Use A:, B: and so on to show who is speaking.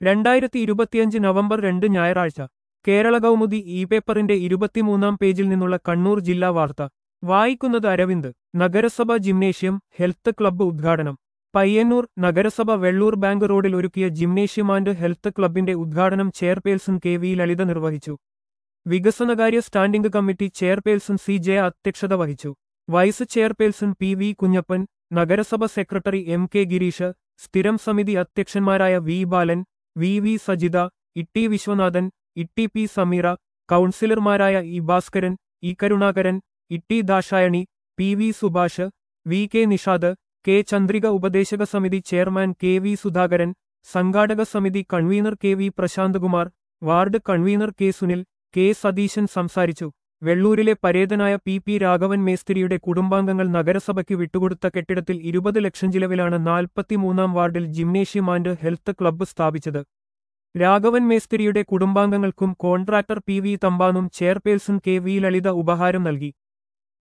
A: രണ്ടായിരത്തി ഇരുപത്തിയഞ്ച് നവംബർ രണ്ട് ഞായറാഴ്ച കേരള കൗമുദി ഇ പേപ്പറിന്റെ ഇരുപത്തിമൂന്നാം പേജിൽ നിന്നുള്ള കണ്ണൂർ ജില്ലാ വാർത്ത വായിക്കുന്നത് അരവിന്ദ് നഗരസഭ ജിംനേഷ്യം ഹെൽത്ത് ക്ലബ്ബ് ഉദ്ഘാടനം പയ്യന്നൂർ നഗരസഭ വെള്ളൂർ ബാങ്ക് റോഡിൽ ഒരുക്കിയ ജിംനേഷ്യം ആൻഡ് ഹെൽത്ത് ക്ലബിന്റെ ഉദ്ഘാടനം ചെയർപേഴ്സൺ കെ വി ലളിത നിർവഹിച്ചു വികസനകാര്യ standing committee chairperson C J അധ്യക്ഷത വഹിച്ചു vice chairperson P V Kunjappan നഗരസഭ സെക്രട്ടറി എം കെ ഗിരീഷ് സ്ഥിരം സമിതി അധ്യക്ഷന്മാരായ V Balan V V Sajitha Itty Viswanathan Itty P Sameera കൗൺസിലർമാരായ E Bhaskaran E Karunakaran Itty Dakshayani P V Subhash V K Nishad K Chandrika ഉപദേശക സമിതി ചെയർമാൻ കെ വി സുധാകരൻ സംഘാടക സമിതി convener K V Prasanthakumar ward convener K Sunil K Satheesan സംസാരിച്ചു വെള്ളൂരിലെ പരേതനായ പി പി രാഘവൻ മേസ്തിരിയുടെ കുടുംബാംഗങ്ങൾ നഗരസഭയ്ക്ക് വിട്ടുകൊടുത്ത കെട്ടിടത്തിൽ ഇരുപത് ലക്ഷം ചിലവിലാണ് നാൽപ്പത്തിമൂന്നാം വാർഡിൽ ജിംനേഷ്യം ആൻഡ് ഹെൽത്ത് ക്ലബ്ബ് സ്ഥാപിച്ചത് രാഘവൻ മേസ്തിരിയുടെ കുടുംബാംഗങ്ങൾക്കും കോൺട്രാക്ടർ പി വി തമ്പാനും ചെയർപേഴ്സൺ കെ വി ലളിത ഉപഹാരം നൽകി